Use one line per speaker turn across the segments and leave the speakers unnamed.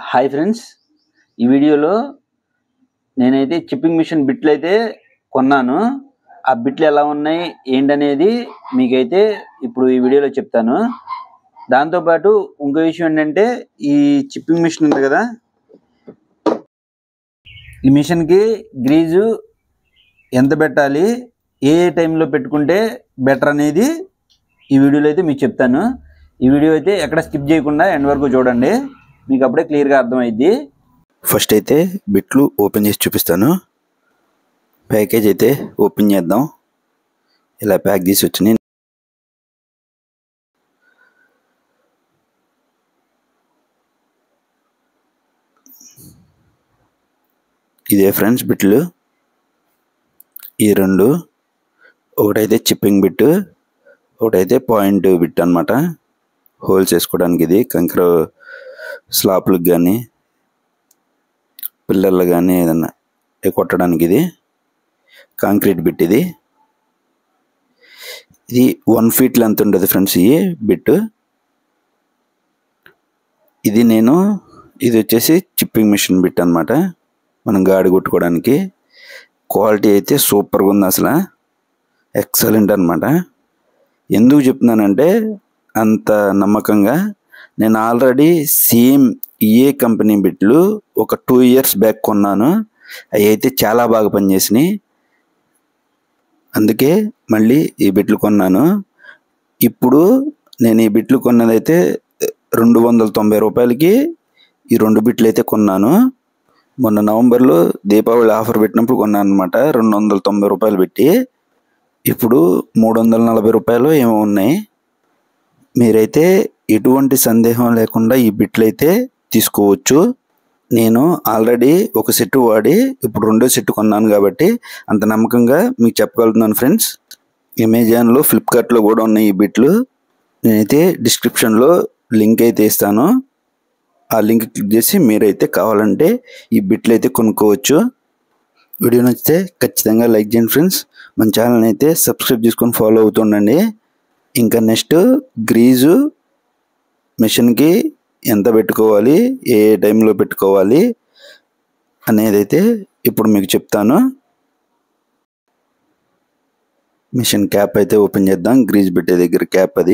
hi friends ఈ వీడియోలో నేనైతే చిప్పింగ్ మిషన్ బిట్లు అయితే కొన్నాను ఆ బిట్లు ఎలా ఉన్నాయి ఏంటనేది మీకైతే ఇప్పుడు ఈ వీడియోలో చెప్తాను దాంతోపాటు ఇంకో విషయం ఏంటంటే ఈ చిప్పింగ్ మిషన్ ఉంది కదా ఈ మిషన్కి గ్రీజు ఎంత పెట్టాలి ఏ ఏ టైంలో పెట్టుకుంటే బెటర్ అనేది ఈ వీడియోలో అయితే మీకు చెప్తాను ఈ వీడియో అయితే ఎక్కడ స్కిప్ చేయకుండా ఎండ్ వరకు చూడండి మీకు అప్పుడే క్లియర్గా అర్థమైద్ది
ఫస్ట్ అయితే బిట్లు ఓపెన్ చేసి చూపిస్తాను ప్యాకేజ్ అయితే ఓపెన్ చేద్దాం ఇలా ప్యాక్ చేసి వచ్చినాయి ఇదే ఫ్రెండ్స్ బిట్లు ఈ రెండు ఒకటైతే చిప్పింగ్ బిట్ ఒకటైతే పాయింట్ బిట్ అనమాట హోల్స్ వేసుకోవడానికి ఇది కంకర స్లాప్లకు కానీ పిల్లర్లు కానీ ఏదన్నా ఏ కొట్టడానికి ఇది కాంక్రీట్ బిట్ ఇది ఇది వన్ ఫీట్ లెంత్ ఉంటుంది ఫ్రెండ్స్ ఈ బిట్ ఇది నేను ఇది వచ్చేసి చిప్పింగ్ మిషన్ బిట్ అనమాట మనం గాడి కొట్టుకోవడానికి క్వాలిటీ అయితే సూపర్గా ఉంది అసలు ఎక్సలెంట్ అనమాట ఎందుకు చెప్తున్నానంటే అంత నమ్మకంగా నేను ఆల్రెడీ సేమ్ ఏ కంపెనీ బిట్లు ఒక టూ ఇయర్స్ బ్యాక్ కొన్నాను అవి అయితే చాలా బాగా పనిచేసినాయి అందుకే మళ్ళీ ఈ బిట్లు కొన్నాను ఇప్పుడు నేను ఈ బిట్లు కొన్నదైతే రెండు వందల తొంభై రూపాయలకి ఈ రెండు బిట్లు అయితే కొన్నాను మొన్న నవంబర్లో దీపావళి ఆఫర్ పెట్టినప్పుడు కొన్నాను అనమాట రెండు వందల తొంభై రూపాయలు పెట్టి ఇప్పుడు మూడు వందల నలభై రూపాయలు ఏమో ఉన్నాయి మీరైతే ఎటువంటి సందేహం లేకుండా ఈ బిట్లు అయితే తీసుకోవచ్చు నేను ఆల్రెడీ ఒక సెట్ వాడి ఇప్పుడు రెండో సెట్ కొన్నాను కాబట్టి అంత నమ్మకంగా మీకు చెప్పగలుగుతున్నాను ఫ్రెండ్స్ అమెజాన్లో ఫ్లిప్కార్ట్లో కూడా ఉన్నాయి ఈ బిట్లు నేనైతే డిస్క్రిప్షన్లో లింక్ అయితే ఇస్తాను ఆ లింక్ క్లిక్ చేసి మీరైతే కావాలంటే ఈ బిట్లు అయితే కొనుక్కోవచ్చు వీడియో నచ్చితే ఖచ్చితంగా లైక్ చేయండి ఫ్రెండ్స్ మన ఛానల్ని అయితే సబ్స్క్రైబ్ చేసుకొని ఫాలో అవుతుండండి ఇంకా నెక్స్ట్ గ్రీజు మిషన్కి ఎంత పెట్టుకోవాలి ఏ ఏ టైంలో పెట్టుకోవాలి అనేది అయితే ఇప్పుడు మీకు చెప్తాను మిషన్ క్యాప్ అయితే ఓపెన్ చేద్దాం గ్రీజ్ పెట్టే దగ్గర క్యాప్ అది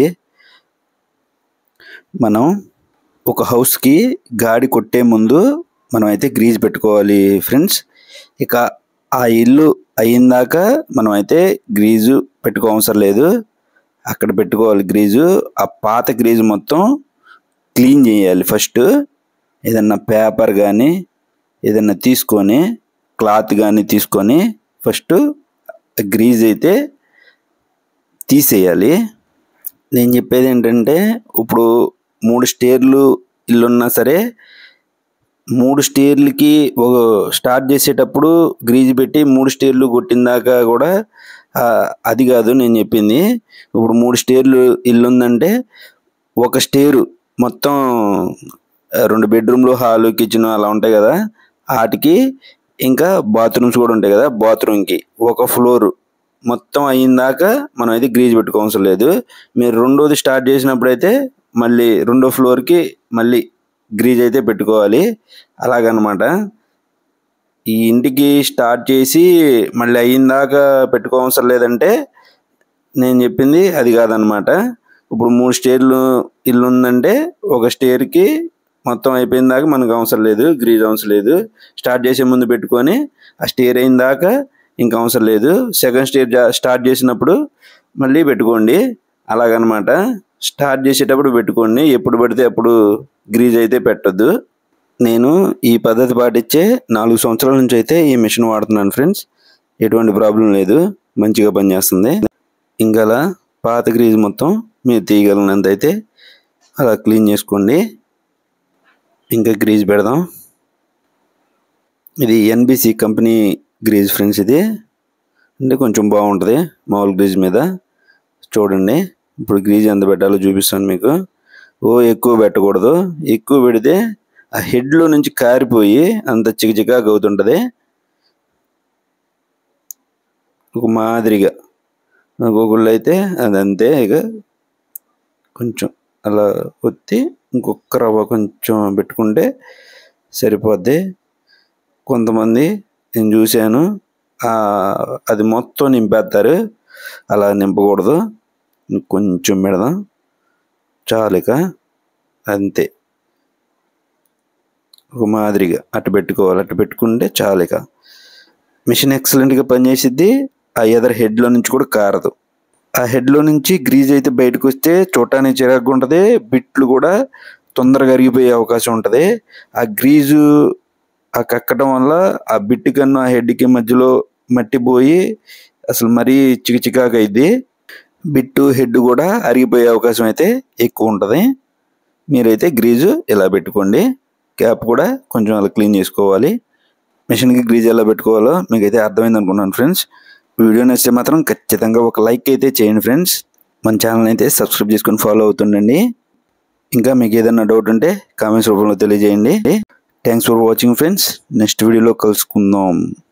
మనం ఒక హౌస్కి గాడి కొట్టే ముందు మనం అయితే గ్రీజ్ పెట్టుకోవాలి ఫ్రెండ్స్ ఇక ఆ ఇల్లు అయ్యిందాక మనం అయితే గ్రీజు పెట్టుకో అవసరం లేదు అక్కడ పెట్టుకోవాలి గ్రీజు ఆ పాత గ్రీజు మొత్తం క్లీన్ చేయాలి ఫస్ట్ ఏదన్నా పేపర్ కానీ ఏదన్నా తీసుకొని క్లాత్ కానీ తీసుకొని ఫస్ట్ గ్రీజ్ అయితే తీసేయాలి నేను చెప్పేది ఏంటంటే ఇప్పుడు మూడు స్టేర్లు ఇల్లున్నా సరే మూడు స్టేర్లకి ఒక స్టార్ట్ చేసేటప్పుడు గ్రీజ్ పెట్టి మూడు స్టేర్లు కొట్టిందాక కూడా ఆ, అది కాదు నేను చెప్పింది ఇప్పుడు మూడు స్టేర్లు ఇల్లు ఉందంటే ఒక స్టేరు మొత్తం ఆ, రెండు బెడ్రూమ్లు హాలు కిచెన్ అలా ఉంటాయి కదా వాటికి ఇంకా బాత్రూమ్స్ కూడా ఉంటాయి కదా బాత్రూమ్కి ఒక ఫ్లోర్ మొత్తం అయ్యిందాక మనం అయితే గ్రీజ్ పెట్టుకోవసరం లేదు మీరు రెండోది స్టార్ట్ చేసినప్పుడు అయితే మళ్ళీ రెండో ఫ్లోర్కి మళ్ళీ గ్రీజ్ అయితే పెట్టుకోవాలి అలాగనమాట ఈ ఇంటికి స్టార్ట్ చేసి మళ్ళీ అయ్యిందాక పెట్టుకోవసరం లేదంటే నేను చెప్పింది అది కాదనమాట ఇప్పుడు మూడు స్టేర్లు ఇల్లు ఉందంటే ఒక స్టేర్కి మొత్తం అయిపోయిన దాకా మనకు అవసరం లేదు గ్రీజ్ అవసరం లేదు స్టార్ట్ చేసే ముందు పెట్టుకొని ఆ స్టేర్ అయిన దాకా ఇంకా అవసరం లేదు సెకండ్ స్టేర్ స్టార్ట్ చేసినప్పుడు మళ్ళీ పెట్టుకోండి అలాగనమాట స్టార్ట్ చేసేటప్పుడు పెట్టుకోండి ఎప్పుడు పడితే అప్పుడు గ్రీజ్ అయితే పెట్టొద్దు నేను ఈ పద్ధతి పాటించే నాలుగు సంవత్సరాల నుంచి అయితే ఈ మిషన్ వాడుతున్నాను ఫ్రెండ్స్ ఎటువంటి ప్రాబ్లం లేదు మంచిగా పనిచేస్తుంది ఇంకా అలా పాత గ్రీజ్ మొత్తం మీరు తీయగలిగినంత అయితే అలా క్లీన్ చేసుకోండి ఇంకా గ్రీజ్ పెడదాం ఇది ఎన్బిసి కంపెనీ గ్రీజ్ ఫ్రెండ్స్ ఇది అంటే కొంచెం బాగుంటుంది మామూలు గ్రీజ్ మీద చూడండి ఇప్పుడు గ్రీజ్ ఎంత పెట్టాలో చూపిస్తాను మీకు ఓ ఎక్కువ పెట్టకూడదు ఎక్కువ పెడితే ఆ హెడ్లో నుంచి కారిపోయి అంత చికచికాకు అవుతుంటుంది ఒక మాదిరిగా ఒక్కొక్కళ్ళు అయితే అదంతే ఇక కొంచెం అలా ఒత్తి ఇంకొక రవ్వ కొంచెం పెట్టుకుంటే సరిపోద్ది కొంతమంది నేను చూశాను ఆ, అది మొత్తం నింపేస్తారు అలా నింపకూడదు కొంచెం పెడదాం చాలు ఇక అంతే ఒక మాదిరిగా అట్టు పెట్టుకోవాలి అట్టు పెట్టుకుంటే చాలు ఇక మిషన్ ఎక్సలెంట్గా పనిచేసిద్ది ఆ ఎదర్ హెడ్లో నుంచి కూడా కారదు ఆ హెడ్లో నుంచి గ్రీజ్ అయితే బయటకు వస్తే చూడటానికి చిరాకుగా ఉంటుంది బిట్లు కూడా తొందరగా అరిగిపోయే అవకాశం ఉంటుంది ఆ గ్రీజు ఆ కక్కడం వల్ల ఆ బిట్ కన్నా ఆ హెడ్కి మధ్యలో మట్టి పోయి అసలు మరీ చికచికాకు అయింది బిట్టు హెడ్ కూడా అరిగిపోయే అవకాశం అయితే ఎక్కువ ఉంటుంది మీరైతే గ్రీజు ఇలా పెట్టుకోండి క్యాప్ కూడా కొంచెం అలా క్లీన్ చేసుకోవాలి మిషన్కి గ్రీజ్ ఎలా పెట్టుకోవాలో మీకైతే అర్థమైంది అనుకున్నాను ఫ్రెండ్స్ వీడియో నచ్చితే మాత్రం ఖచ్చితంగా ఒక లైక్ అయితే చేయండి ఫ్రెండ్స్ మన ఛానల్ అయితే సబ్స్క్రైబ్ చేసుకొని ఫాలో అవుతుండండి ఇంకా మీకు ఏదైనా డౌట్ ఉంటే కామెంట్స్ రూపంలో తెలియజేయండి thanks for watching friends next వీడియోలో కలుసుకుందాం